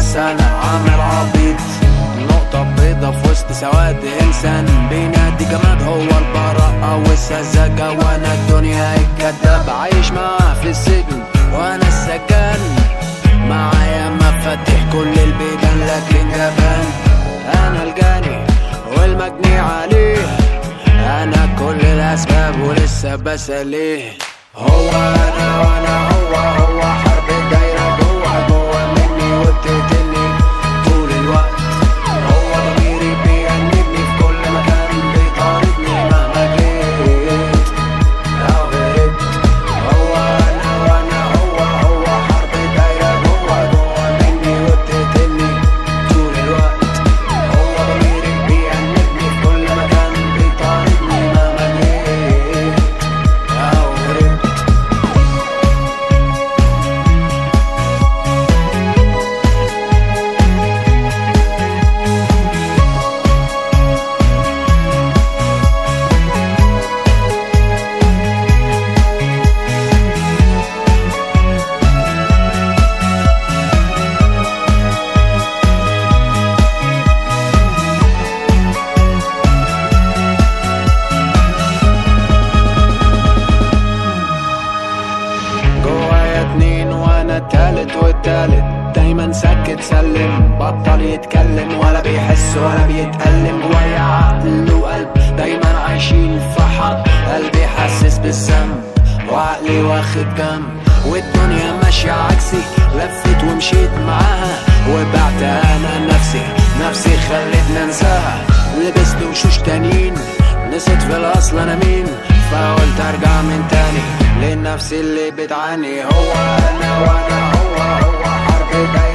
سنة عامل عبيط نقطة بيضة في وسط سواد إنسان بينادي جماد هو البراءة والسذاجة وأنا الدنيا الكداب عايش معاه في السجن وأنا السكن معايا مفاتيح كل البيبان لكن جبان أنا الجاني والمجني عليه أنا كل الأسباب ولسه بسأليه هو أنا وأنا هو هو حرب دايرة جوه جوه مني وبتقتلني طول الوقت هو ضميري بيأنبني في كل مكان بيطاردني مهما جيت أو هربت هو أنا وأنا هو هو حرب دايرة جوه جوه مني وبتقتلني طول الوقت هو ضميري بيأنبني في كل مكان بيطاردني مهما جيت أو هربت جوايا اتنين وانا التالت والتالت دايما ساكت سلم بطل يتكلم ولا بيحس ولا بيتألم جوايا عقل وقلب دايما عايشين في حرب قلبي حاسس بالذنب وعقلي واخد جنب والدنيا ماشية عكسي لفت ومشيت معاها وبعت انا نفسي نفسي خلتني انساها لبست وشوش تانيين نسيت في الاصل انا مين فقلت ارجع من تاني لنفسي اللي بتعاني هو انا وانا هو هو حرب دايما